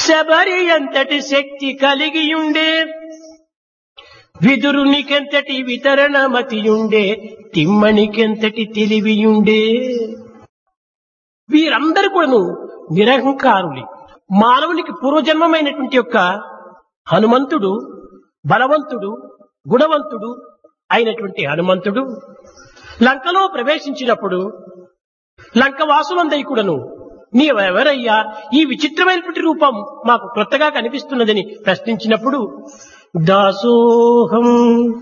శబరి ఎంతటి శక్తి కలిగియుండే విదురునికెంతటి వితరణమతియుండే తిమ్మనికెంతటి తెలివియుండే వీరందరూ కూడాను నిరహంకారులు మానవునికి పూర్వజన్మమైనటువంటి యొక్క హనుమంతుడు బలవంతుడు గుణవంతుడు అయినటువంటి హనుమంతుడు లంకలో ప్రవేశించినప్పుడు లంకవాసులందరి కూడాను నీవెవరయ్యా ఈ విచిత్రమైనటువంటి రూపం మాకు క్రొత్తగా కనిపిస్తున్నదని ప్రశ్నించినప్పుడు దాసోహం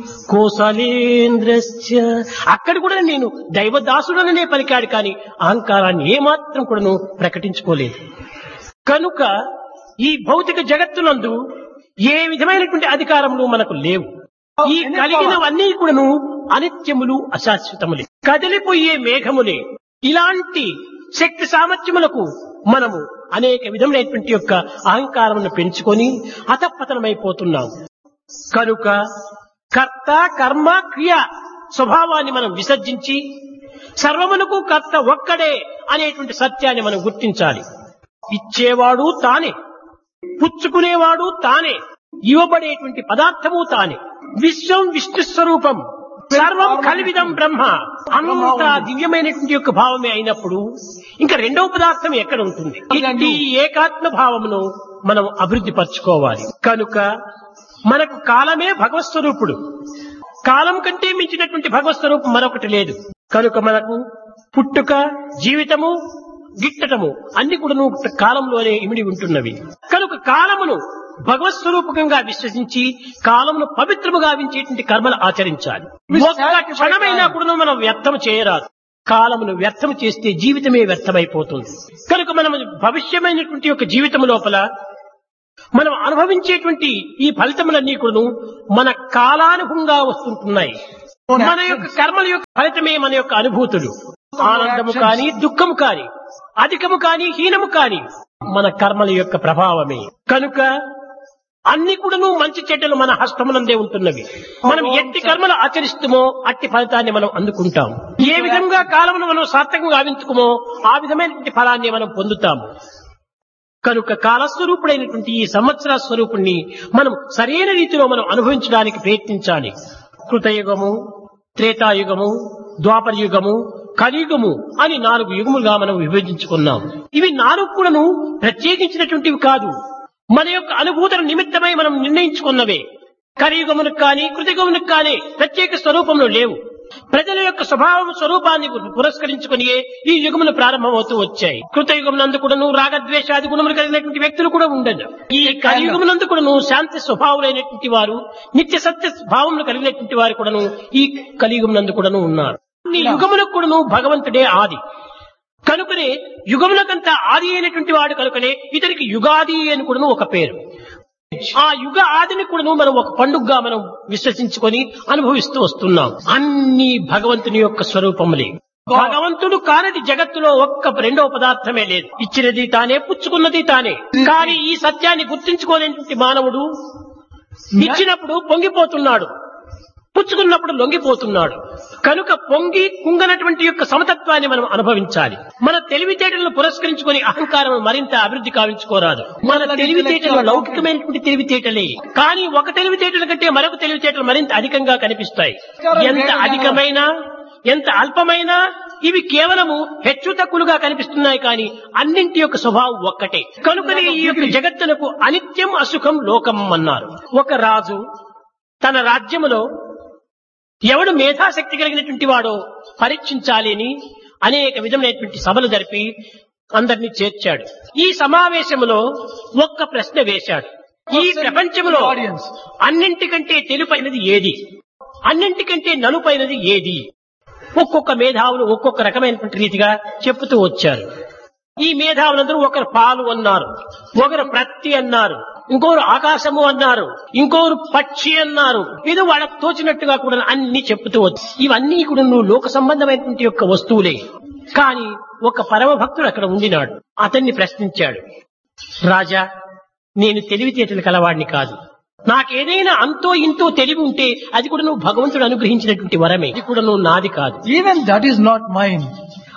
కోసలేంద్రస్య అక్కడ కూడా నేను దైవదాసుడననే పలికాడు కానీ అహంకారాన్ని ఏమాత్రం కూడాను ప్రకటించుకోలేదు కనుక ఈ భౌతిక జగత్తునందు ఏ విధమైనటువంటి అధికారములు మనకు లేవు ఈ కలిగినవన్నీ కూడాను అనిత్యములు అశాశ్వతములే కదిలిపోయే మేఘములే ఇలాంటి శక్తి సామర్థ్యములకు మనము అనేక విధములైనటువంటి యొక్క అహంకారమును పెంచుకొని అతపతనమైపోతున్నాం కనుక కర్త కర్మ క్రియ స్వభావాన్ని మనం విసర్జించి సర్వమునకు కర్త ఒక్కడే అనేటువంటి సత్యాన్ని మనం గుర్తించాలి ఇచ్చేవాడు తానే పుచ్చుకునేవాడు తానే ఇవ్వబడేటువంటి పదార్థము తానే విశ్వం విష్ణు స్వరూపం సర్వం కలివిదం బ్రహ్మ అంత దివ్యమైనటువంటి యొక్క భావమే అయినప్పుడు ఇంకా రెండవ పదార్థం ఎక్కడ ఉంటుంది ఇట్టి ఏకాత్మ భావమును మనం అభివృద్ధి పరచుకోవాలి కనుక మనకు కాలమే భగవత్ స్వరూపుడు కాలం కంటే మించినటువంటి భగవత్ స్వరూపం మరొకటి లేదు కనుక మనకు పుట్టుక జీవితము గిట్టటము అన్ని కూడాను కాలంలోనే ఇమిడి ఉంటున్నవి కనుక కాలమును భగవత్ స్వరూపకంగా విశ్వసించి కాలమును పవిత్రముగా వించేటువంటి కర్మలు ఆచరించాలి ఒక్క క్షణమైనా కూడా మనం వ్యర్థం చేయరాదు కాలమును వ్యర్థం చేస్తే జీవితమే వ్యర్థమైపోతుంది కనుక మనం భవిష్యమైనటువంటి యొక్క జీవితం లోపల మనం అనుభవించేటువంటి ఈ ఫలితములన్నీ కూడాను మన కాలానుభవంగా వస్తుంటున్నాయి మన యొక్క కర్మల యొక్క ఫలితమే మన యొక్క అనుభూతులు ఆనందము కాని దుఃఖము కాని అధికము కాని హీనము కాని మన కర్మల యొక్క ప్రభావమే కనుక అన్ని కూడాను మంచి చెడ్డలు మన హస్తమునందే ఉంటున్నవి మనం ఎట్టి కర్మలు ఆచరిస్తామో అట్టి ఫలితాన్ని మనం అందుకుంటాం ఏ విధంగా కాలమును మనం సార్థకంగా గావించుకుమో ఆ విధమైనటువంటి ఫలాన్ని మనం పొందుతాము కనుక కాలస్వరూపుడైనటువంటి ఈ సంవత్సర స్వరూపుణ్ణి మనం సరైన రీతిలో మనం అనుభవించడానికి ప్రయత్నించాలి కృతయుగము త్రేతాయుగము ద్వాపర యుగము కలియుగము అని నాలుగు యుగములుగా మనం విభజించుకున్నాం ఇవి నాలుగు కూడాను ప్రత్యేకించినటువంటివి కాదు మన యొక్క అనుభూతుల నిమిత్తమై మనం నిర్ణయించుకున్నవే కలియుగమునకు కానీ కృతయుగమునకు కానీ ప్రత్యేక స్వరూపంలో లేవు ప్రజల యొక్క స్వభావం స్వరూపాన్ని పురస్కరించుకుని ఈ యుగములు ప్రారంభమవుతూ వచ్చాయి కృతయుగమునందు కూడాను రాగద్వేషాది గుణములు కలిగినటువంటి వ్యక్తులు కూడా ఉండదు ఈ కలియుగమునందు కూడాను శాంతి స్వభావులైనటువంటి వారు నిత్య సత్య భావములు కలిగినటువంటి వారు కూడాను ఈ కలియుగమునందు కూడాను ఉన్నారు ఈ యుగములకు కూడాను భగవంతుడే ఆది కనుకనే యుగములకంతా ఆది అయినటువంటి వాడు కనుకనే ఇతనికి యుగాది అని కూడాను ఒక పేరు ఆ యుగ ఆదిని కూడాను మనం ఒక పండుగగా మనం విశ్వసించుకొని అనుభవిస్తూ వస్తున్నాం అన్ని భగవంతుని యొక్క స్వరూపములే భగవంతుడు కానది జగత్తులో ఒక్క రెండవ పదార్థమే లేదు ఇచ్చినది తానే పుచ్చుకున్నది తానే కానీ ఈ సత్యాన్ని గుర్తించుకోలేనటువంటి మానవుడు ఇచ్చినప్పుడు పొంగిపోతున్నాడు పుచ్చుకున్నప్పుడు లొంగిపోతున్నాడు కనుక పొంగి కుంగనటువంటి యొక్క సమతత్వాన్ని మనం అనుభవించాలి మన తెలివితేటలను పురస్కరించుకొని అహంకారం మరింత అభివృద్ధి కావించుకోరాదు మన తెలివితేటలు లౌకికమైనటువంటి తెలివితేటలే కానీ ఒక తెలివితేటల కంటే మరొక తెలివితేటలు మరింత అధికంగా కనిపిస్తాయి ఎంత అధికమైన ఎంత అల్పమైనా ఇవి కేవలము హెచ్చు తక్కువలుగా కనిపిస్తున్నాయి కానీ అన్నింటి యొక్క స్వభావం ఒక్కటే కనుకనే ఈ యొక్క జగత్తునకు అనిత్యం అసుఖం లోకం అన్నారు ఒక రాజు తన రాజ్యములో ఎవడు మేధాశక్తి కలిగినటువంటి వాడో పరీక్షించాలి అని అనేక విధమైనటువంటి సభలు జరిపి అందరినీ చేర్చాడు ఈ సమావేశంలో ఒక్క ప్రశ్న వేశాడు ఈ ప్రపంచంలో అన్నింటికంటే తెలుపైనది ఏది అన్నింటికంటే నలుపైనది ఏది ఒక్కొక్క మేధావులు ఒక్కొక్క రకమైనటువంటి రీతిగా చెప్పుతూ వచ్చారు ఈ మేధావులందరూ ఒకరు పాలు అన్నారు ఒకరు ప్రత్తి అన్నారు ఇంకోరు ఆకాశము అన్నారు ఇంకోరు పక్షి అన్నారు ఏదో వాళ్ళకు తోచినట్టుగా కూడా అన్ని చెప్తూ వచ్చి ఇవన్నీ కూడా నువ్వు లోక సంబంధమైనటువంటి యొక్క వస్తువులే కానీ ఒక పరమ భక్తుడు అక్కడ ఉండినాడు అతన్ని ప్రశ్నించాడు రాజా నేను తెలివితేటలు కలవాడిని కాదు నాకేదైనా అంతో ఇంతో తెలివి ఉంటే అది కూడా నువ్వు భగవంతుడు అనుగ్రహించినటువంటి వరమే ఇది కూడా నువ్వు నాది కాదు Even that is not mine.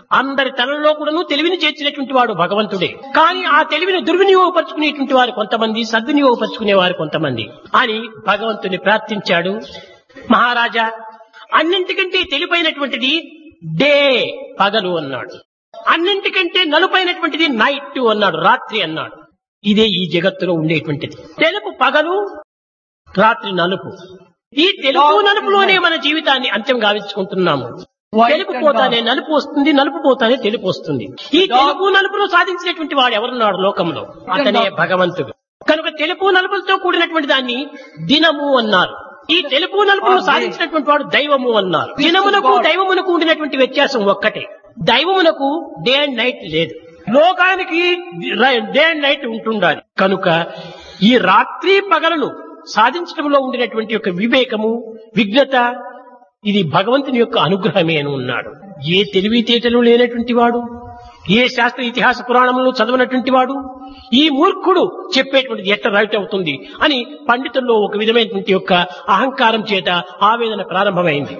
అందరి తలలో కూడాను తెలివిని చేర్చినటువంటి వాడు భగవంతుడే కానీ ఆ తెలివిని దుర్వినియోగపరుచుకునేటువంటి వారు కొంతమంది సద్వినియోగపరుచుకునే వారు కొంతమంది అని భగవంతుని ప్రార్థించాడు మహారాజా అన్నింటికంటే తెలిపైనటువంటిది డే పగలు అన్నాడు అన్నింటికంటే నలుపైనటువంటిది నైట్ అన్నాడు రాత్రి అన్నాడు ఇదే ఈ జగత్తులో ఉండేటువంటిది తెలుపు పగలు రాత్రి నలుపు ఈ తెలుపు నలుపులోనే మన జీవితాన్ని అంత్యం గావించుకుంటున్నాము తెలుపు పోతానే నలుపు వస్తుంది నలుపు పోతానే తెలుపు వస్తుంది ఈ తెలుపు నలుపులో సాధించినటువంటి వాడు ఎవరున్నాడు లోకంలో అతనే భగవంతుడు కనుక తెలుపు నలుపులతో కూడినటువంటి దాన్ని దినము అన్నారు ఈ తెలుపు నలుపును సాధించినటువంటి వాడు దైవము అన్నారు దినమునకు దైవమునకు ఉండినటువంటి వ్యత్యాసం ఒక్కటే దైవమునకు డే అండ్ నైట్ లేదు లోకానికి డే అండ్ నైట్ ఉంటుండాలి కనుక ఈ రాత్రి పగలను సాధించడంలో ఉండినటువంటి యొక్క వివేకము విఘ్నత ఇది భగవంతుని యొక్క అనుగ్రహమే అని ఉన్నాడు ఏ తెలివితేటలు లేనటువంటి వాడు ఏ శాస్త్ర ఇతిహాస పురాణంలో చదవనటువంటి వాడు ఈ మూర్ఖుడు చెప్పేటువంటిది ఎట్ట రైట్ అవుతుంది అని పండితుల్లో ఒక విధమైనటువంటి యొక్క అహంకారం చేత ఆవేదన ప్రారంభమైంది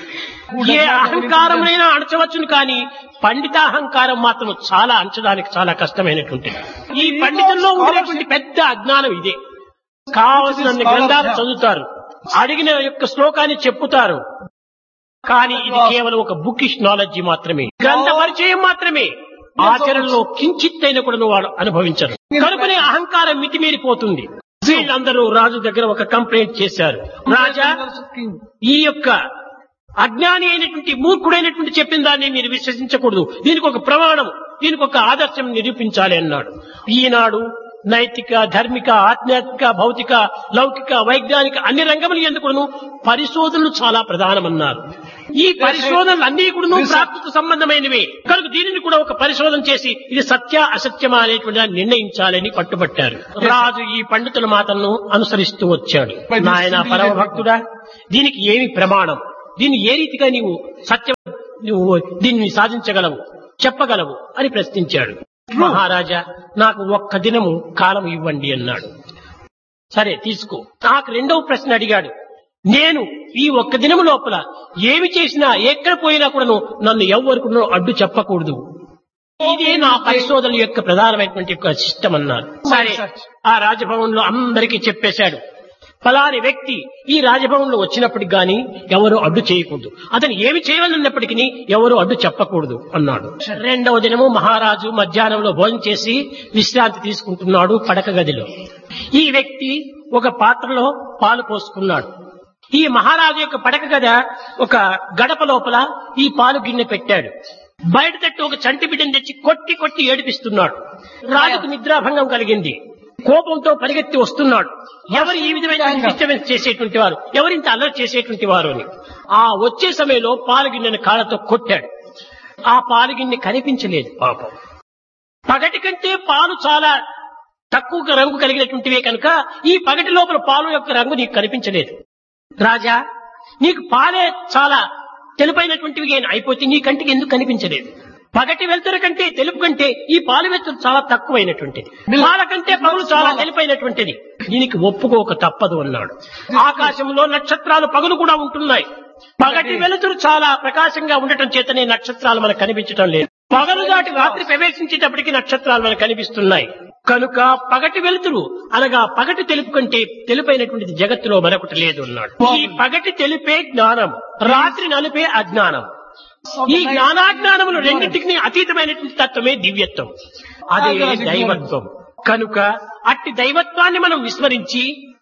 ఏ అహంకారమైనా అణచవచ్చును కానీ పండిత అహంకారం మాత్రం చాలా అంచడానికి చాలా కష్టమైనటువంటిది ఈ పండితుల్లో ఉండేటువంటి పెద్ద అజ్ఞానం ఇదే కావలసిన గ్రంథాలు చదువుతారు అడిగిన యొక్క శ్లోకాన్ని చెప్పుతారు కానీ ఇది కేవలం ఒక బుకిష్ నాలెడ్జి మాత్రమే గ్రంథ పరిచయం మాత్రమే ఆచరణలో కించిత్తైన కూడా వాడు అనుభవించరు కనుకనే అహంకారం మితిమీరిపోతుంది వీళ్ళందరూ రాజు దగ్గర ఒక కంప్లైంట్ చేశారు రాజా ఈ యొక్క అజ్ఞాని అయినటువంటి మూర్ఖుడైనటువంటి చెప్పిన దాన్ని మీరు విశ్వసించకూడదు దీనికి ఒక ప్రమాణం దీనికి ఒక ఆదర్శం నిరూపించాలి అన్నాడు ఈనాడు నైతిక ధార్మిక ఆధ్యాత్మిక భౌతిక లౌకిక వైజ్ఞానిక అన్ని రంగములు ఎందుకును పరిశోధనలు చాలా ప్రధానమన్నారు ఈ పరిశోధనలు అన్ని కూడా ప్రాకృత సంబంధమైనవే కనుక దీనిని కూడా ఒక పరిశోధన చేసి ఇది సత్య అసత్యమా అనేటువంటి దాన్ని నిర్ణయించాలని పట్టుబట్టారు రాజు ఈ పండితుల మాటలను అనుసరిస్తూ వచ్చాడు నాయన పరమ భక్తుడా దీనికి ఏమి ప్రమాణం దీన్ని ఏ రీతిగా నీవు సత్యం నువ్వు దీన్ని సాధించగలవు చెప్పగలవు అని ప్రశ్నించాడు మహారాజా నాకు ఒక్క దినము కాలం ఇవ్వండి అన్నాడు సరే తీసుకో నాకు రెండవ ప్రశ్న అడిగాడు నేను ఈ ఒక్క దినము లోపల ఏమి చేసినా ఎక్కడ పోయినా కూడాను నన్ను ఎవ్వరు అడ్డు చెప్పకూడదు ఇదే నా పరిశోధన యొక్క ప్రధానమైనటువంటి యొక్క సిస్టమ్ అన్నారు సరే ఆ రాజభవన్ లో అందరికీ చెప్పేశాడు ఫలాని వ్యక్తి ఈ రాజభవన్ లో వచ్చినప్పటికి గాని ఎవరు అడ్డు చేయకూడదు అతను ఏమి చేయాలన్నప్పటికీ ఎవరు అడ్డు చెప్పకూడదు అన్నాడు రెండవ దినము మహారాజు మధ్యాహ్నంలో భోజనం చేసి విశ్రాంతి తీసుకుంటున్నాడు పడక గదిలో ఈ వ్యక్తి ఒక పాత్రలో పాలు పోసుకున్నాడు ఈ మహారాజు యొక్క పడక గద ఒక గడప లోపల ఈ పాలు గిన్నె పెట్టాడు బయట తట్టు ఒక చంటి బిడ్డను తెచ్చి కొట్టి కొట్టి ఏడిపిస్తున్నాడు రాజుకు నిద్రాభంగం కలిగింది కోపంతో పరిగెత్తి వస్తున్నాడు ఎవరు ఈ విధమైన డిస్టర్బెన్స్ చేసేటువంటి వారు ఎవరింత అల్లరి చేసేటువంటి వారు అని ఆ వచ్చే సమయంలో పాలగిన్నెను కాళ్ళతో కొట్టాడు ఆ పాలగిన్నె కనిపించలేదు పాపం పగటి కంటే పాలు చాలా తక్కువ రంగు కలిగినటువంటివే కనుక ఈ పగటి లోపల పాలు యొక్క రంగు నీకు కనిపించలేదు రాజా నీకు పాలే చాలా తెలుపైనటువంటివి అయిపోతే నీ కంటికి ఎందుకు కనిపించలేదు పగటి వెలుతురు కంటే తెలుపు కంటే ఈ పాలు వెలుతురు చాలా తక్కువైనటువంటిది పాల కంటే పగులు చాలా తెలుపైనటువంటిది దీనికి ఒప్పుకోక తప్పదు అన్నాడు ఆకాశంలో నక్షత్రాలు పగులు కూడా ఉంటున్నాయి పగటి వెలుతురు చాలా ప్రకాశంగా ఉండటం చేతనే నక్షత్రాలు మనకు కనిపించడం లేదు పగలు దాటి రాత్రి ప్రవేశించేటప్పటికి నక్షత్రాలు మనకు కనిపిస్తున్నాయి కనుక పగటి వెలుతురు అనగా పగటి తెలుపు కంటే తెలుపైనటువంటిది జగత్తులో మరొకటి లేదు అన్నాడు ఈ పగటి తెలుపే జ్ఞానం రాత్రి నలుపే అజ్ఞానం ఈ జ్ఞానాజ్ఞానములు రెండింటికి అతీతమైనటువంటి తత్వమే దివ్యత్వం అదే దైవత్వం కనుక అట్టి దైవత్వాన్ని మనం విస్మరించి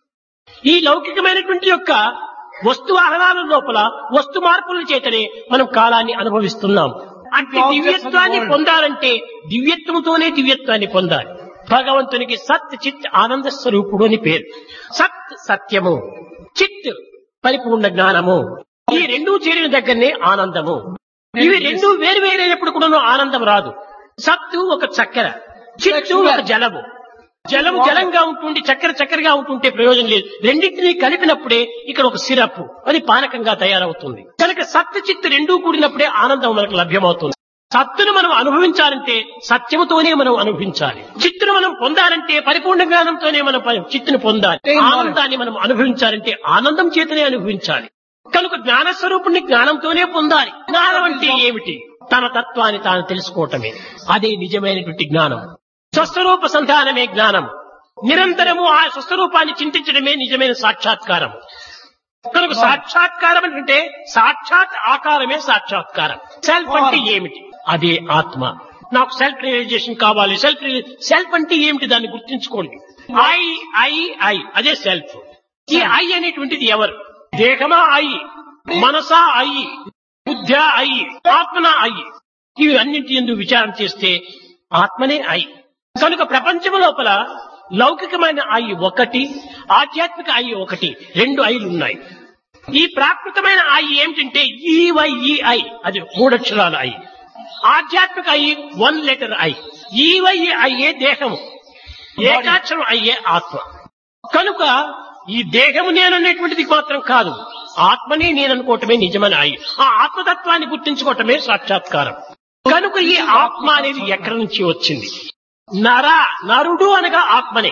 ఈ లౌకికమైనటువంటి యొక్క వస్తు ఆహ్లాద లోపల వస్తు మార్పుల చేతనే మనం కాలాన్ని అనుభవిస్తున్నాం అట్టి దివ్యత్వాన్ని పొందాలంటే దివ్యత్వంతోనే దివ్యత్వాన్ని పొందాలి భగవంతునికి సత్ చిత్ ఆనంద స్వరూపుడు అని పేరు సత్ సత్యము చిత్ పరిపూర్ణ జ్ఞానము ఈ రెండూ చేరిన దగ్గరనే ఆనందము ఇవి రెండు వేరు వేరైనప్పుడు కూడా ఆనందం రాదు సత్తు ఒక చక్కెర చిత్తు ఒక జలము జలం జలంగా ఉంటుండి చక్కెర చక్కెరగా ఉంటుంటే ప్రయోజనం లేదు రెండింటినీ కలిపినప్పుడే ఇక్కడ ఒక సిరప్ అది పానకంగా తయారవుతుంది కనుక సత్తు చిత్తు రెండూ కూడినప్పుడే ఆనందం మనకు లభ్యమవుతుంది సత్తును మనం అనుభవించాలంటే సత్యముతోనే మనం అనుభవించాలి చిత్తును మనం పొందాలంటే పరిపూర్ణ జ్ఞానంతోనే మనం ప- చిత్తును పొందాలి ఆనందాన్ని మనం అనుభవించాలంటే ఆనందం చేతనే అనుభవించాలి కనుక జ్ఞాన స్వరూపుణ్ణి జ్ఞానంతోనే పొందాలి జ్ఞానం అంటే ఏమిటి తన తత్వాన్ని తాను తెలుసుకోవటమే అదే నిజమైనటువంటి జ్ఞానం స్వస్వరూప సంధానమే జ్ఞానం నిరంతరము ఆ స్వస్వరూపాన్ని చింతించడమే నిజమైన సాక్షాత్కారం కనుక సాక్షాత్కారం అంటే సాక్షాత్ ఆకారమే సాక్షాత్కారం సెల్ఫ్ అంటే ఏమిటి అదే ఆత్మ నాకు సెల్ఫ్ రియలైజేషన్ కావాలి సెల్ఫ్ సెల్ఫ్ అంటే ఏమిటి దాన్ని గుర్తించుకోండి ఐ ఐ ఐ అదే సెల్ఫ్ ఈ ఐ అనేటువంటిది ఎవరు దేహమా ఐ మనసా ఐ బుద్ధ ఐ ఆత్మన ఐ ఇవి అన్నింటి ఎందుకు విచారణ చేస్తే ఆత్మనే ఐ కనుక ప్రపంచం లోపల లౌకికమైన ఐ ఒకటి ఆధ్యాత్మిక ఐ ఒకటి రెండు ఐలు ఉన్నాయి ఈ ప్రాకృతమైన ఐ ఏమిటంటే ఈవైఈఐ అది మూడక్షరాల ఐ ఆధ్యాత్మిక ఐ వన్ లెటర్ ఐ ఈవైఈఐఏ దేహము ఏకాక్షరం అయ్యే ఆత్మ కనుక ఈ దేహము నేననేటువంటిది మాత్రం కాదు ఆత్మని నేననుకోవటమే నిజమని అయి ఆ ఆత్మతత్వాన్ని గుర్తించుకోవటమే సాక్షాత్కారం కనుక ఈ ఆత్మ అనేది ఎక్కడి నుంచి వచ్చింది నర నరుడు అనగా ఆత్మనే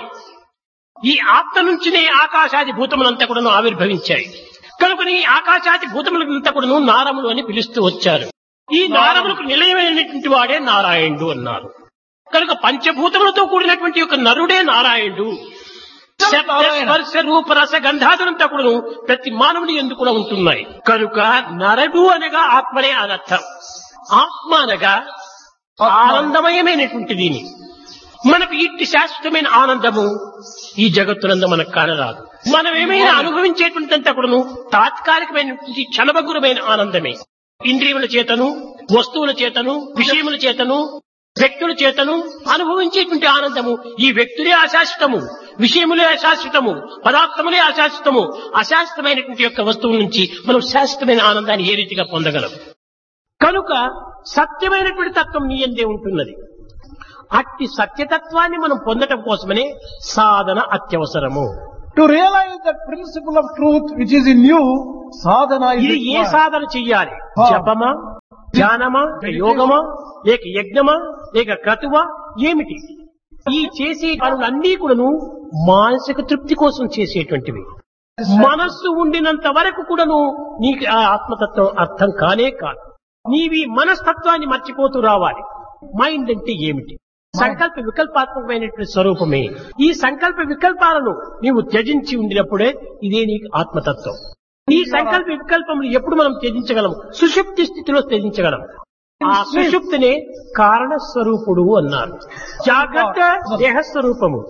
ఈ ఆత్మ నుంచినే ఆకాశాది భూతములంతా కూడాను ఆవిర్భవించాయి కనుక ఈ ఆకాశాది భూతములంతా కూడాను నారములు అని పిలుస్తూ వచ్చారు ఈ నారములకు నిలయమైనటువంటి వాడే నారాయణుడు అన్నారు కనుక పంచభూతములతో కూడినటువంటి ఒక నరుడే నారాయణుడు శబ్ద స్పర్శ రూప రస గంధాదులంతా కూడాను ప్రతి మానవుని ఎందుకు కూడా ఉంటున్నాయి కనుక నరడు అనగా ఆత్మనే అనర్థం ఆత్మ అనగా ఆనందమయమైనటువంటి దీని మనకు ఇట్టి శాశ్వతమైన ఆనందము ఈ జగత్తునందు మనకు కానరాదు మనం ఏమైనా అనుభవించేటువంటింతా కూడాను తాత్కాలికమైనటువంటి క్షణభంగురమైన ఆనందమే ఇంద్రియముల చేతను వస్తువుల చేతను విషయముల చేతను వ్యక్తుల చేతను అనుభవించేటువంటి ఆనందము ఈ వ్యక్తులే అశాశ్వతము విషయములే అశాశ్వతము పదార్థములే అశాశ్వతము అశాశ్వతమైనటువంటి యొక్క వస్తువు నుంచి మనం శాశ్వతమైన ఆనందాన్ని ఏ రీతిగా పొందగలం కనుక సత్యమైనటువంటి తత్వం నీ ఎందే ఉంటున్నది అట్టి సత్యతత్వాన్ని మనం పొందటం కోసమనే సాధన అత్యవసరము To realize that principle of truth which is in you, sadhana is ఇది ఏ required. సాధన చెయ్యాలి ఆ. జపమా ధ్యానమా యోగమా లేక యజ్ఞమా లేక క్రతువా ఏమిటి ఈ చేసే పనులన్నీ కూడాను మానసిక తృప్తి కోసం చేసేటువంటివి మనస్సు ఉండినంత వరకు కూడాను నీకు ఆ ఆత్మతత్వం అర్థం కానే కాదు నీవి మనస్తత్వాన్ని మర్చిపోతూ రావాలి మైండ్ అంటే ఏమిటి సంకల్ప వికల్పాత్మకమైనటువంటి స్వరూపమే ఈ సంకల్ప వికల్పాలను నీవు త్యజించి ఉండినప్పుడే ఇదే నీకు ఆత్మతత్వం ఈ సంకల్ప వికల్పములు ఎప్పుడు మనం త్యజించగలం సుషుప్తి స్థితిలో త్యజించగలం ఆ సుషుప్తినే కారణ స్వరూపుడు అన్నారు జాగ్రత్త దేహస్వరూపము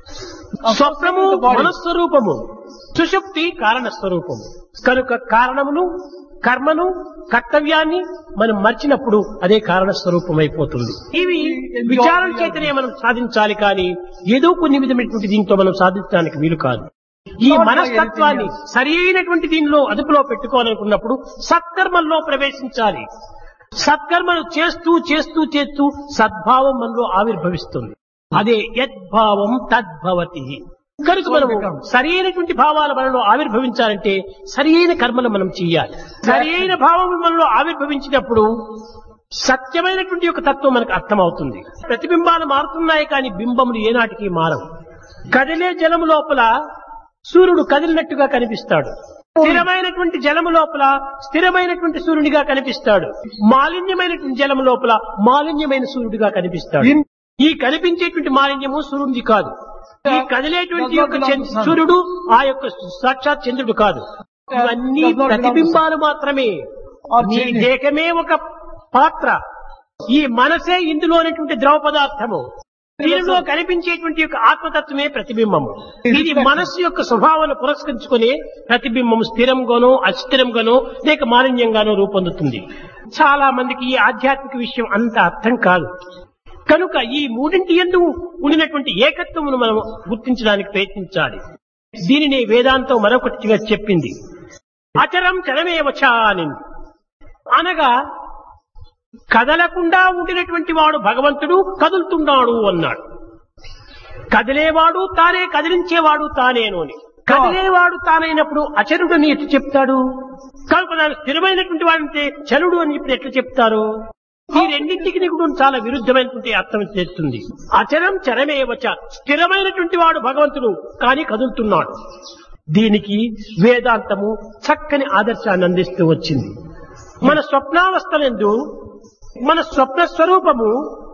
స్వప్నము మనస్వరూపము సుషుప్తి కారణ స్వరూపము కనుక కారణమును కర్మను కర్తవ్యాన్ని మనం మర్చినప్పుడు అదే కారణ స్వరూపం అయిపోతుంది ఇవి విచారణ చేతనే మనం సాధించాలి కానీ ఏదో కొన్ని విధమైనటువంటి దీంతో మనం సాధించడానికి వీలు కాదు ఈ మనస్తత్వాన్ని సరి అయినటువంటి దీనిలో అదుపులో పెట్టుకోవాలనుకున్నప్పుడు సత్కర్మల్లో ప్రవేశించాలి సత్కర్మలు చేస్తూ చేస్తూ చేస్తూ సద్భావం మనలో ఆవిర్భవిస్తుంది అదే యద్భావం తద్భవతి కనుక మనము సరి అయినటువంటి భావాలు మనలో ఆవిర్భవించాలంటే సరి అయిన కర్మలు మనం చేయాలి సరి అయిన భావం మనలో ఆవిర్భవించినప్పుడు సత్యమైనటువంటి యొక్క తత్వం మనకు అర్థమవుతుంది ప్రతిబింబాలు మారుతున్నాయి కానీ బింబములు ఏనాటికి మారవు కదిలే జలము లోపల సూర్యుడు కదిలినట్టుగా కనిపిస్తాడు స్థిరమైనటువంటి జలము లోపల స్థిరమైనటువంటి సూర్యుడిగా కనిపిస్తాడు మాలిన్యమైనటువంటి జలము లోపల మాలిన్యమైన సూర్యుడిగా కనిపిస్తాడు In- ఈ కనిపించేటువంటి మాలిన్యము సూర్యుడిది కాదు ఈ కదిలేటువంటి యొక్క చంద్ర- సూర్యుడు ఆ యొక్క సాక్షాత్ చంద్రుడు కాదు ఇవన్నీ ప్రతిబింబాలు మాత్రమే నీ దేహమే ఒక పాత్ర ఈ మనసే ఇందులోనటువంటి ద్రవ పదార్థము దీనిలో కనిపించేటువంటి యొక్క ఆత్మతత్వమే ప్రతిబింబము ఇది మనస్సు యొక్క స్వభావాన్ని పురస్కరించుకుని ప్రతిబింబం స్థిరంగానో అస్థిరంగానో లేక మాలిన్యంగానో రూపొందుతుంది చాలా మందికి ఈ ఆధ్యాత్మిక విషయం అంత అర్థం కాదు కనుక ఈ మూడింటి ఎందు ఉండినటువంటి ఏకత్వమును మనం గుర్తించడానికి ప్రయత్నించాలి దీనిని వేదాంతం మరొకటిగా చెప్పింది అచరం చరమేవచ అని అనగా కదలకుండా ఉండినటువంటి వాడు భగవంతుడు కదులుతున్నాడు అన్నాడు కదిలేవాడు తానే కదిలించేవాడు తానేను అని కదిలేవాడు తానైనప్పుడు అచరుడు అని ఎట్లా చెప్తాడు కనుక దాని స్థిరమైనటువంటి వాడంటే చరుడు అని ఇప్పుడు ఎట్లా చెప్తారు ఈ రెండింటికి కూడా చాలా విరుద్ధమైనటువంటి అర్థం చేస్తుంది అచరం చరమేవచ స్థిరమైనటువంటి వాడు భగవంతుడు కానీ కదులుతున్నాడు దీనికి వేదాంతము చక్కని ఆదర్శాన్ని అందిస్తూ వచ్చింది మన స్వప్నావస్థలందు మన స్వప్న స్వరూపము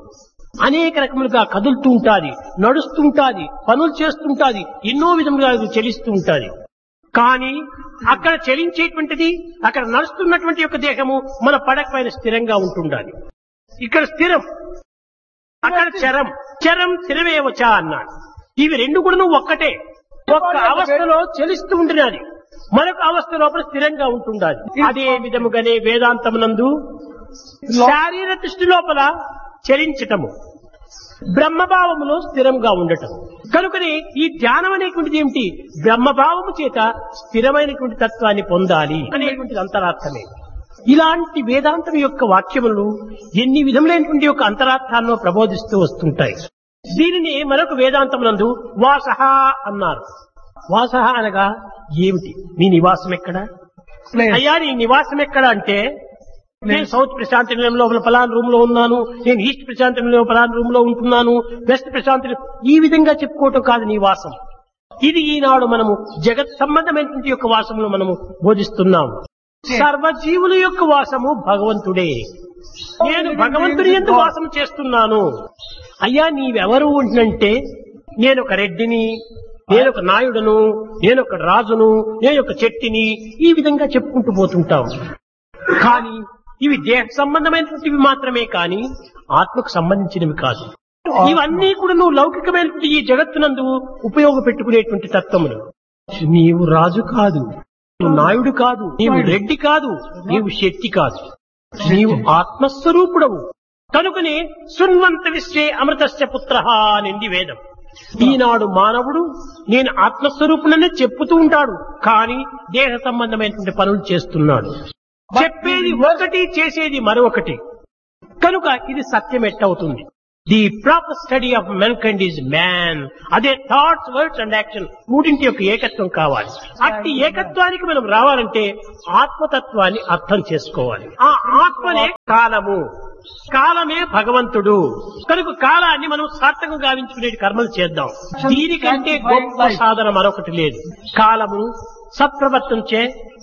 అనేక రకములుగా కదులుతూ ఉంటాది నడుస్తూ ఉంటాది పనులు చేస్తుంటాది ఎన్నో విధములుగా అది చెలిస్తూ ఉంటాది కానీ అక్కడ చలించేటువంటిది అక్కడ నడుస్తున్నటువంటి యొక్క దేహము మన పడక పైన స్థిరంగా ఉంటుండాలి ఇక్కడ స్థిరం అక్కడ చరం చరం స్థిరమేవచ అన్నాడు ఇవి రెండు కూడా ఒక్కటే ఒక్క అవస్థలో చలిస్తూ ఉంటున్నది మరొక అవస్థ లోపల స్థిరంగా ఉంటుండాలి అదే విధముగానే వేదాంతమునందు శారీర దృష్టి లోపల చరించటము బ్రహ్మభావములో స్థిరంగా ఉండటం కనుకనే ఈ ధ్యానం అనేటువంటిది ఏమిటి బ్రహ్మభావము చేత స్థిరమైనటువంటి తత్వాన్ని పొందాలి అనేటువంటిది అంతరార్థమే ఇలాంటి వేదాంతం యొక్క వాక్యములు ఎన్ని విధములైనటువంటి యొక్క అంతరార్థాలను ప్రబోధిస్తూ వస్తుంటాయి దీనిని మరొక వేదాంతమునందు వాసహ అన్నారు వాసహ అనగా ఏమిటి మీ నివాసం ఎక్కడ అయ్యా నీ నివాసం ఎక్కడ అంటే నేను సౌత్ ప్రశాంత నిలయం లోపల పలాన్ రూమ్ లో ఉన్నాను నేను ఈస్ట్ ప్రశాంత నిలయం పలాన్ రూమ్ లో ఉంటున్నాను వెస్ట్ ప్రశాంత నిలయం ఈ విధంగా చెప్పుకోవటం కాదు నీ వాసం ఇది ఈనాడు మనము జగత్ సంబంధమైనటువంటి యొక్క వాసమును మనము బోధిస్తున్నాము సర్వజీవుల యొక్క వాసము భగవంతుడే నేను భగవంతుని ఎందు వాసం చేస్తున్నాను అయ్యా నీవెవరు ఉంటున్నంటే నేను ఒక రెడ్డిని నేను ఒక నాయుడును నేను ఒక రాజును నేను ఒక చెట్టిని ఈ విధంగా చెప్పుకుంటూ పోతుంటాం కానీ ఇవి దేహ సంబంధమైనటువంటివి మాత్రమే కానీ ఆత్మకు సంబంధించినవి కాదు ఇవన్నీ కూడా నువ్వు లౌకికమైనటువంటి ఈ జగత్తునందు ఉపయోగపెట్టుకునేటువంటి తత్వములు నీవు రాజు కాదు నీవు నాయుడు కాదు నీవు రెడ్డి కాదు నీవు శక్తి కాదు నీవు ఆత్మస్వరూపుడవు కనుకనే శృణ్వంత విశ్వే అమృతస్య పుత్ర నింది వేదం ఈనాడు మానవుడు నేను ఆత్మస్వరూపుననే చెప్పుతూ ఉంటాడు కానీ దేహ సంబంధమైనటువంటి పనులు చేస్తున్నాడు చెప్పేది ఒకటి చేసేది మరొకటి కనుక ఇది సత్యం ఎట్టవుతుంది the proper study of mankind is man అదే థాట్స్ వర్డ్స్ అండ్ యాక్షన్ మూడింటి యొక్క ఏకత్వం కావాలి అట్టి ఏకత్వానికి మనం రావాలంటే ఆత్మతత్వాన్ని అర్థం చేసుకోవాలి ఆ ఆత్మనే కాలము కాలమే భగవంతుడు కనుక కాలాన్ని మనం సార్థకం గావించుకునే కర్మలు చేద్దాం దీనికంటే గొప్ప సాధన మరొకటి లేదు కాలమును సత్ప్రవర్తం చే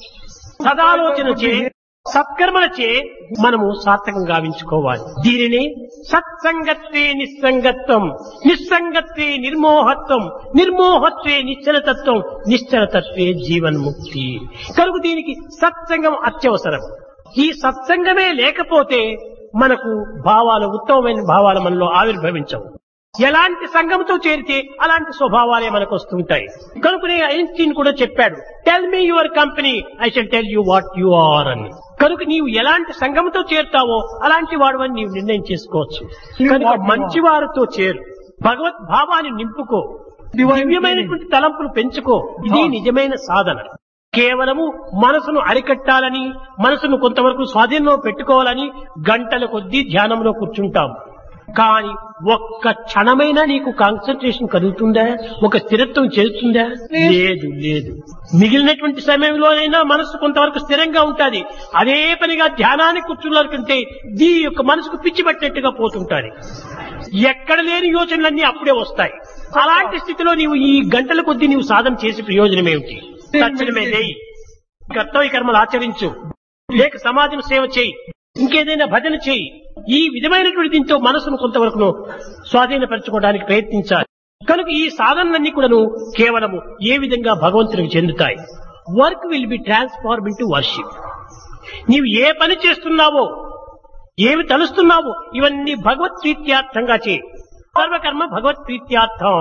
సదాలోచన చే సత్కర్మలచే మనము సార్థకం గావించుకోవాలి దీనిని సత్సంగత్వే నిస్సంగత్వం నిస్సంగత్వే నిర్మోహత్వం నిర్మోహత్వే నిశ్చలతత్వం నిశ్చలతత్వే జీవన్ముక్తి కనుక దీనికి సత్సంగం అత్యవసరం ఈ సత్సంగమే లేకపోతే మనకు భావాలు ఉత్తమమైన భావాలు మనలో ఆవిర్భవించవు ఎలాంటి సంఘంతో చేరితే అలాంటి స్వభావాలే మనకు వస్తుంటాయి కనుకనే ఐన్స్టీన్ కూడా చెప్పాడు tell me your company I shall tell you what you are అని కనుక నీవు ఎలాంటి సంఘంతో చేరుతావో అలాంటి వాడవని నీవు నిర్ణయం చేసుకోవచ్చు కనుక మంచి వారితో చేరు భగవత్ భావాన్ని నింపుకో దివ్యమైనటువంటి తలంపులు పెంచుకో ఇది నిజమైన సాధన కేవలము మనసును అరికట్టాలని మనసును కొంతవరకు స్వాధీనంలో పెట్టుకోవాలని గంటల కొద్దీ ధ్యానంలో కూర్చుంటాం కానీ ఒక్క క్షణమైనా నీకు కాన్సన్ట్రేషన్ కలుగుతుందా ఒక స్థిరత్వం చేస్తుందా లేదు లేదు మిగిలినటువంటి సమయంలోనైనా మనసు కొంతవరకు స్థిరంగా ఉంటుంది అదే పనిగా ధ్యానానికి కూర్చున్నారంటే దీ యొక్క మనసుకు పిచ్చి పట్టినట్టుగా పోతుంటాది ఎక్కడ లేని యోచనలన్నీ అప్పుడే వస్తాయి అలాంటి స్థితిలో నీవు ఈ గంటల కొద్దీ నీవు సాధన చేసే ప్రయోజనం ఏమిటి తక్షణమే చేయి కర్తవ్య కర్మలు ఆచరించు లేక సమాజం సేవ చేయి ఇంకేదైనా భజన చేయి ఈ విధమైనటువంటి దీంతో మనసును కొంతవరకు స్వాధీనపరచుకోవడానికి ప్రయత్నించాలి కనుక ఈ సాధనలన్నీ కూడాను కేవలము ఏ విధంగా భగవంతునికి చెందుతాయి work will be transform into worship నీవు ఏ పని చేస్తున్నావో ఏమి తలుస్తున్నావో ఇవన్నీ భగవత్ ప్రీత్యార్థంగా చేయి సర్వకర్మ భగవత్ ప్రీత్యార్థం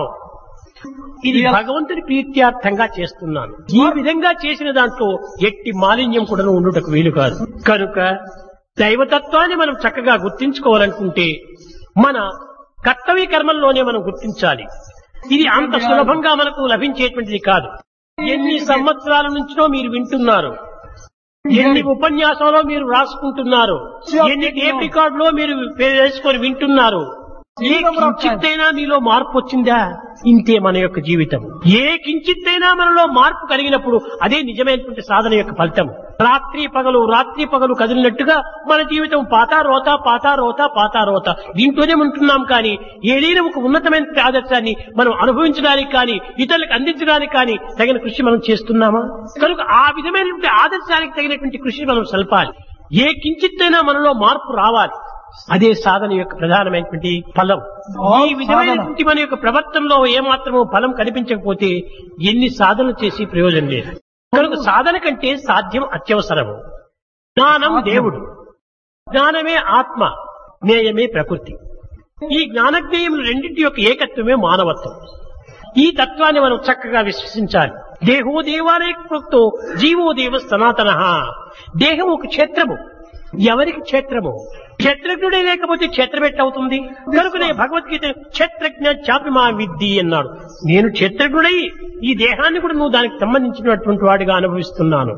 ఇది భగవంతుని ప్రీత్యార్థంగా చేస్తున్నాను ఈ విధంగా చేసిన దాంట్లో ఎట్టి మాలిన్యం కూడా ఉండుటకు వీలు కాదు కనుక దైవతత్వాన్ని మనం చక్కగా గుర్తించుకోవాలనుకుంటే మన కర్తవ్య కర్మల్లోనే మనం గుర్తించాలి ఇది అంత సులభంగా మనకు లభించేటువంటిది కాదు ఎన్ని సంవత్సరాల నుంచినో మీరు వింటున్నారు ఎన్ని ఉపన్యాసంలో మీరు రాసుకుంటున్నారు ఎన్ని టేప్ రికార్డులో మీరు వేసుకొని వింటున్నారు ఏ కించిత్తైనా మీలో మార్పు వచ్చిందా ఇంతే మన యొక్క జీవితం ఏ కించిత్తైనా మనలో మార్పు కలిగినప్పుడు అదే నిజమైనటువంటి సాధన యొక్క ఫలితం రాత్రి పగలు రాత్రి పగలు కదిలినట్టుగా మన జీవితం పాతా రోత పాతా రోత పాతా రోత దీంట్లోనే ఉంటున్నాం కానీ ఏదైనా ఒక ఉన్నతమైన ఆదర్శాన్ని మనం అనుభవించడానికి కానీ ఇతరులకు అందించడానికి కానీ తగిన కృషి మనం చేస్తున్నామా కనుక ఆ విధమైనటువంటి ఆదర్శానికి తగినటువంటి కృషి మనం సల్పాలి ఏ కించిత్తైనా మనలో మార్పు రావాలి అదే సాధన యొక్క ప్రధానమైనటువంటి ఫలం All ఈ విధమైనటువంటి మన యొక్క ప్రవర్తనలో ఏమాత్రమో ఫలం కనిపించకపోతే ఎన్ని సాధనలు చేసి ప్రయోజనం లేదు కనుక సాధన కంటే సాధ్యం అత్యవసరము జ్ఞానం దేవుడు జ్ఞానమే ఆత్మ జ్ఞేయమే ప్రకృతి ఈ జ్ఞానజ్ఞేయములు రెండింటి యొక్క ఏకత్వమే మానవత్వం ఈ తత్వాన్ని మనం చక్కగా విశ్వసించాలి దేహో దేవాలయ ప్రోక్తో జీవో దేవ సనాతన దేహం ఒక క్షేత్రము ఎవరికి క్షేత్రము క్షేత్రజ్ఞుడే లేకపోతే క్షేత్రం ఎట్లవుతుంది కనుకనే భగవద్గీత క్షేత్రజ్ఞ చాపిమా విద్ది అన్నాడు నేను క్షేత్రజ్ఞుడై ఈ దేహాన్ని కూడా నువ్వు దానికి సంబంధించినటువంటి వాడిగా అనుభవిస్తున్నాను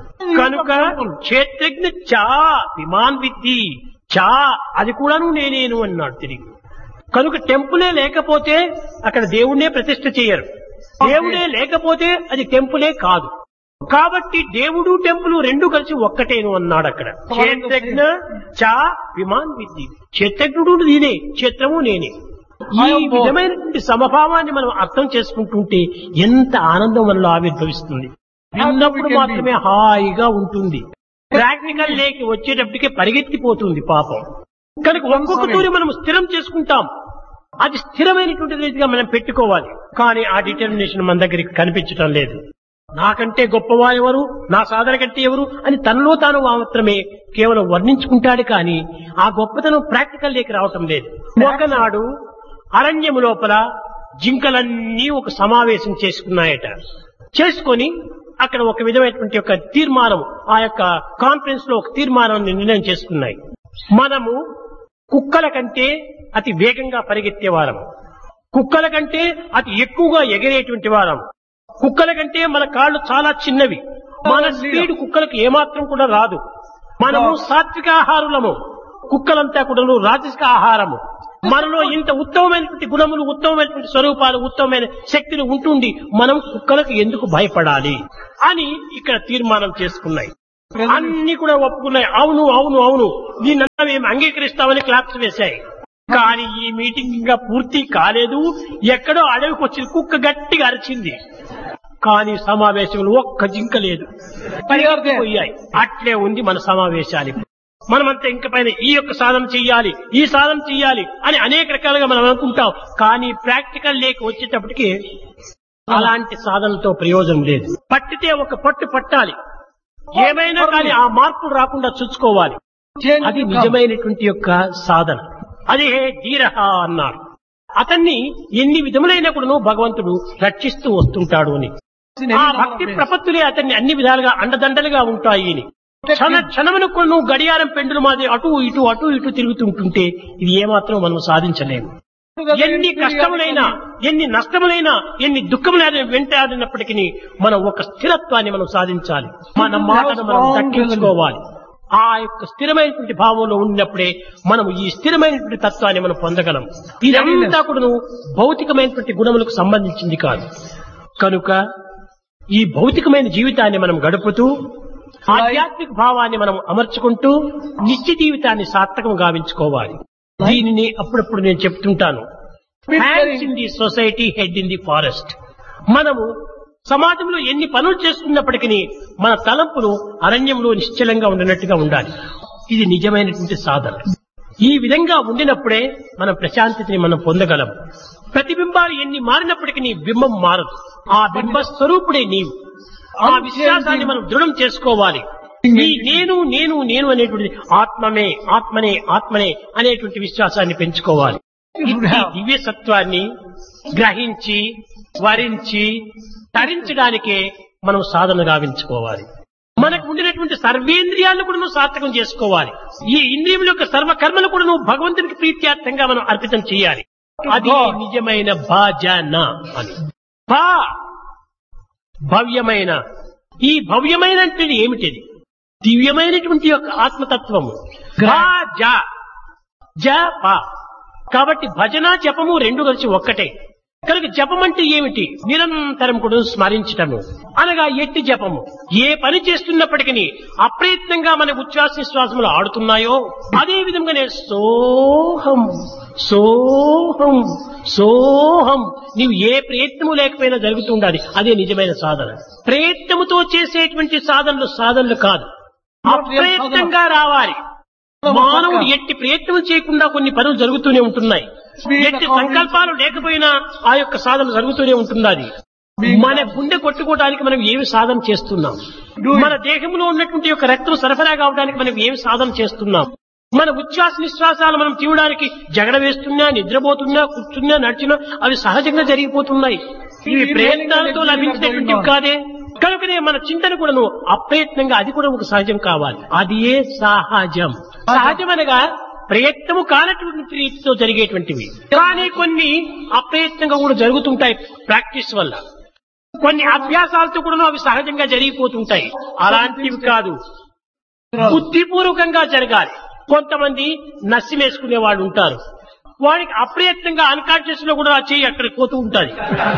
కనుక క్షేత్రజ్ఞ చా విమాన్ విద్ది చా అది కూడాను నేనేను అన్నాడు తిరిగి కనుక టెంపులే లేకపోతే అక్కడ దేవుణ్ణే ప్రతిష్ఠ చేయరు దేవుడే లేకపోతే అది టెంపులే కాదు కాబట్టి దేవుడు టెంపుల్ రెండు కలిసి ఒక్కటేను అన్నాడు అక్కడ క్షేత్రజ్ఞ చా విమాన్ విద్ది క్షేత్రజ్ఞుడు నేనే క్షేత్రము నేనే ఈ విధమైనటువంటి సమభావాన్ని మనం అర్థం చేసుకుంటుంటే ఎంత ఆనందం మనలో ఆవిర్భవిస్తుంది విన్నప్పుడు మాత్రమే హాయిగా ఉంటుంది ప్రాక్టికల్ లేకి వచ్చేటప్పటికే పరిగెత్తిపోతుంది పాపం కనుక ఒక్కొక్క తూరి మనం స్థిరం చేసుకుంటాం అది స్థిరమైనటువంటి రీతిగా మనం పెట్టుకోవాలి కానీ ఆ డిటర్మినేషన్ మన దగ్గరికి కనిపించడం లేదు నాకంటే గొప్పవారు ఎవరు నా సాధన కంటే ఎవరు అని తనలో తాను మాత్రమే కేవలం వర్ణించుకుంటాడు కానీ ఆ గొప్పతనం ప్రాక్టికల్ లేకి రావటం లేదు ఒకనాడు అరణ్యము లోపల జింకలన్నీ ఒక సమావేశం చేసుకున్నాయట చేసుకొని అక్కడ ఒక విధమైనటువంటి ఒక తీర్మానం ఆ యొక్క కాన్ఫరెన్స్ లో ఒక తీర్మానాన్ని నిర్ణయం చేసుకున్నాయి మనము కుక్కల కంటే అతి వేగంగా పరిగెత్తే వారము కుక్కల కంటే అతి ఎక్కువగా ఎగిరేటువంటి వారం కుక్కల కంటే మన కాళ్ళు చాలా చిన్నవి మన స్పీడ్ కుక్కలకు ఏమాత్రం కూడా రాదు మనము సాత్విక ఆహారులము కుక్కలంతా కూడా రాజసిక ఆహారము మనలో ఇంత ఉత్తమమైనటువంటి గుణములు ఉత్తమమైనటువంటి స్వరూపాలు ఉత్తమమైన శక్తులు ఉంటుండి మనం కుక్కలకు ఎందుకు భయపడాలి అని ఇక్కడ తీర్మానం చేసుకున్నాయి అన్ని కూడా ఒప్పుకున్నాయి అవును అవును అవును దీనంతా మేము అంగీకరిస్తామని క్లాప్స్ వేశాయి కానీ ఈ మీటింగ్ ఇంకా పూర్తి కాలేదు ఎక్కడో అడవికి వచ్చిన కుక్క గట్టిగా అరిచింది కానీ సమావేశంలో ఒక్క జింక లేదు పోయాయి అట్లే ఉంది మన సమావేశాలు మనమంతా ఇంక పైన ఈ యొక్క సాధన చెయ్యాలి ఈ సాధన చెయ్యాలి అని అనేక రకాలుగా మనం అనుకుంటాం కానీ ప్రాక్టికల్ లేక వచ్చేటప్పటికి అలాంటి సాధనతో ప్రయోజనం లేదు పట్టితే ఒక పట్టు పట్టాలి ఏమైనా కానీ ఆ మార్పులు రాకుండా చూసుకోవాలి అది నిజమైనటువంటి యొక్క సాధన అదే ధీరహ అన్నారు అతన్ని ఎన్ని విధములైన కూడాను భగవంతుడు రక్షిస్తూ వస్తుంటాడు అని ఆ భక్తి ప్రపత్తులే అతన్ని అన్ని విధాలుగా అండదండలుగా ఉంటాయి అని క్షణ క్షణమును కొను గడియారం పెండులు మాది అటు ఇటు అటు ఇటు తిరుగుతుంటుంటే ఇది ఏమాత్రం మనం సాధించలేము ఎన్ని కష్టములైనా ఎన్ని నష్టములైనా ఎన్ని దుఃఖములైనా వెంటాడినప్పటికీ మనం ఒక స్థిరత్వాన్ని మనం సాధించాలి మన మాటను మనం దక్కించుకోవాలి ఆ యొక్క స్థిరమైనటువంటి భావంలో ఉన్నప్పుడే మనం ఈ స్థిరమైనటువంటి తత్వాన్ని మనం పొందగలం ఇదంతా కూడా భౌతికమైనటువంటి గుణములకు సంబంధించింది కాదు కనుక ఈ భౌతికమైన జీవితాన్ని మనం గడుపుతూ ఆధ్యాత్మిక భావాన్ని మనం అమర్చుకుంటూ నిత్య జీవితాన్ని సార్థకం గావించుకోవాలి దీనిని అప్పుడప్పుడు నేను చెప్తుంటాను hands in the society head in the forest మనము సమాజంలో ఎన్ని పనులు చేస్తున్నప్పటికీ మన తలంపులు అరణ్యంలో నిశ్చలంగా ఉండినట్టుగా ఉండాలి ఇది నిజమైనటువంటి సాధన ఈ విధంగా ఉండినప్పుడే మన ప్రశాంతిని మనం పొందగలం ప్రతిబింబాలు ఎన్ని మారినప్పటికీ నీ బింబం మారదు ఆ బింబ స్వరూపుడే నీవు ఆ విశ్వాసాన్ని మనం దృఢం చేసుకోవాలి ఈ నేను నేను నేను అనేటువంటి ఆత్మమే ఆత్మనే ఆత్మనే అనేటువంటి విశ్వాసాన్ని పెంచుకోవాలి ఇట్టి దివ్య సత్వాన్ని గ్రహించి వరించి తరించడానికే మనం సాధన గావించుకోవాలి మనకు ఉండినటువంటి సర్వేంద్రియాలను కూడా నువ్వు సార్థకం చేసుకోవాలి ఈ ఇంద్రియముల యొక్క సర్వకర్మలు కూడా నువ్వు భగవంతునికి ప్రీత్యార్థంగా మనం అర్పితం చేయాలి అది నిజమైన భాజన అని భా భవ్యమైన ఈ భవ్యమైన అంటే ఏమిటిది దివ్యమైనటువంటి యొక్క ఆత్మతత్వము గా జ జ ప కాబట్టి భజన జపము రెండు కలిసి ఒక్కటే కనుక జపం అంటే ఏమిటి నిరంతరం కూడా స్మరించటము అనగా ఎట్టి జపము ఏ పని చేస్తున్నప్పటికీ అప్రయత్నంగా మన ఉచ్ఛ్వాస నిశ్వాసములు ఆడుతున్నాయో అదే విధంగానే సోహం సోహం సోహం నీవు ఏ ప్రయత్నము లేకపోయినా జరుగుతూ ఉండాలి అదే నిజమైన సాధన ప్రయత్నముతో చేసేటువంటి సాధనలు సాధనలు కాదు అప్రయత్నంగా రావాలి మానవుడు ఎట్టి ప్రయత్నం చేయకుండా కొన్ని పనులు జరుగుతూనే ఉంటున్నాయి ఎట్టి సంకల్పాలు లేకపోయినా ఆ యొక్క సాధన జరుగుతూనే ఉంటున్నది మన గుండె కొట్టుకోవడానికి మనం ఏమి సాధన చేస్తున్నాం మన దేహంలో ఉన్నటువంటి యొక్క రక్తం సరఫరా కావడానికి మనం ఏమి సాధన చేస్తున్నాం మన ఉచ్ఛ్వాస నిశ్వాసాలు మనం తీయడానికి జగడ వేస్తున్నా నిద్రపోతున్నా కూర్చున్నా నడిచినా అవి సహజంగా జరిగిపోతున్నాయి ఇవి ప్రయత్నాలతో లభించినటువంటివి కాదే కనుకనే మన చింతన కూడాను అప్రయత్నంగా అది కూడా ఒక సహజం కావాలి అది ఏ సహజం సహజం అనగా ప్రయత్నము కానటువంటి రీతితో జరిగేటువంటివి కానీ కొన్ని అప్రయత్నంగా కూడా జరుగుతుంటాయి ప్రాక్టీస్ వల్ల కొన్ని అభ్యాసాలతో కూడా అవి సహజంగా జరిగిపోతుంటాయి అలాంటివి కాదు బుద్ధిపూర్వకంగా జరగాలి కొంతమంది నస్సి వేసుకునే వాళ్ళు ఉంటారు వాడికి అప్రయత్నంగా అన్కాన్షియస్ లో కూడా ఆ చెయ్యి అక్కడికి పోతూ ఉంటుంది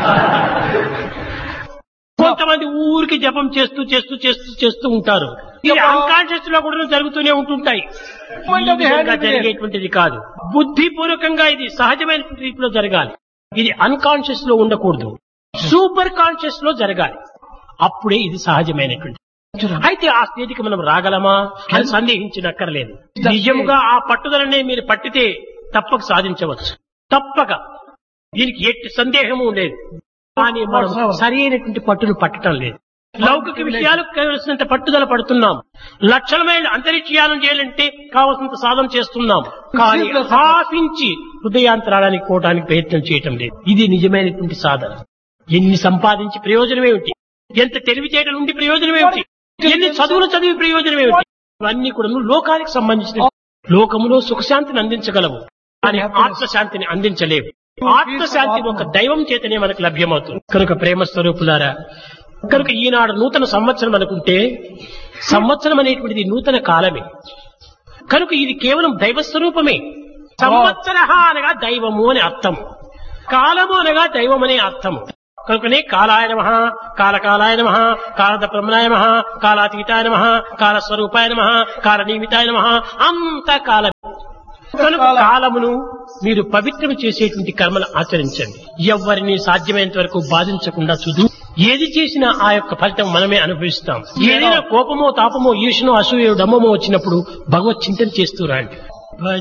కొంతమంది ఊరికి జపం చేస్తూ చేస్తూ చేస్తూ చేస్తూ ఉంటారు ఇది అన్కాన్షియస్ లో కూడా జరుగుతూనే ఉంటుంటాయి ఈ విధంగా జరిగేటువంటిది కాదు బుద్ధిపూర్వకంగా ఇది సహజమైన రీతిలో జరగాలి ఇది అన్కాన్షియస్ లో ఉండకూడదు సూపర్ కాన్షియస్ లో జరగాలి అప్పుడే ఇది సహజమైనటువంటి అయితే ఆ స్థితికి మనం రాగలమా అని సందేహించనక్కర్లేదు నిజముగా ఆ పట్టుదలనే మీరు పట్టితే తప్పక సాధించవచ్చు తప్పక దీనికి ఎట్టి సందేహము లేదు కానీ మనం సరి అయినటువంటి పట్టును పట్టడం లేదు లౌకిక విషయాలకు కావలసినంత పట్టుదల పడుతున్నాం లక్షల మైళ్ళ అంతరిక్షయానం చేయాలంటే కావలసినంత సాధన చేస్తున్నాం కానీ హాఫ్ ఇంచి హృదయాంతరాడానికి పోవడానికి ప్రయత్నం చేయటం లేదు ఇది నిజమైనటువంటి సాధన ఎన్ని సంపాదించి ప్రయోజనం ఏమిటి ఎంత తెలివితేటలు ఉండి ప్రయోజనం ఏమిటి ఎన్ని చదువులు చదివి ప్రయోజనం ఏమిటి ఇవన్నీ కూడా లోకానికి సంబంధించిన లోకములో సుఖశాంతిని అందించగలవు కానీ ఆత్మశాంతిని అందించలేవు ఆత్మశాంతి ఒక దైవం చేతనే మనకు లభ్యమవుతుంది కనుక ప్రేమ స్వరూపులారా కనుక ఈనాడు నూతన సంవత్సరం అనుకుంటే సంవత్సరం అనేటువంటిది నూతన కాలమే కనుక ఇది కేవలం దైవ స్వరూపమే సంవత్సర అనగా దైవము అని అర్థం కాలము అనగా దైవం అనే అర్థము కనుకనే కాలాయ నమ కాలకాలాయ నమ కాలద బ్రహ్మణాయ నమ కాలాతీతాయ నమ కాలస్వరూపాయ నమ కాలనిమితాయ నమ అంత కాలం కనుక కాలమును మీరు పవిత్రం చేసేటువంటి కర్మలు ఆచరించండి ఎవరిని సాధ్యమైనంత వరకు బాధించకుండా చూదు ఏది చేసినా ఆ యొక్క ఫలితం మనమే అనుభవిస్తాం ఏదైనా కోపమో తాపమో ఈర్షనో అసూయో డమ్మమో వచ్చినప్పుడు భగవత్ చింతన చేస్తూ రండి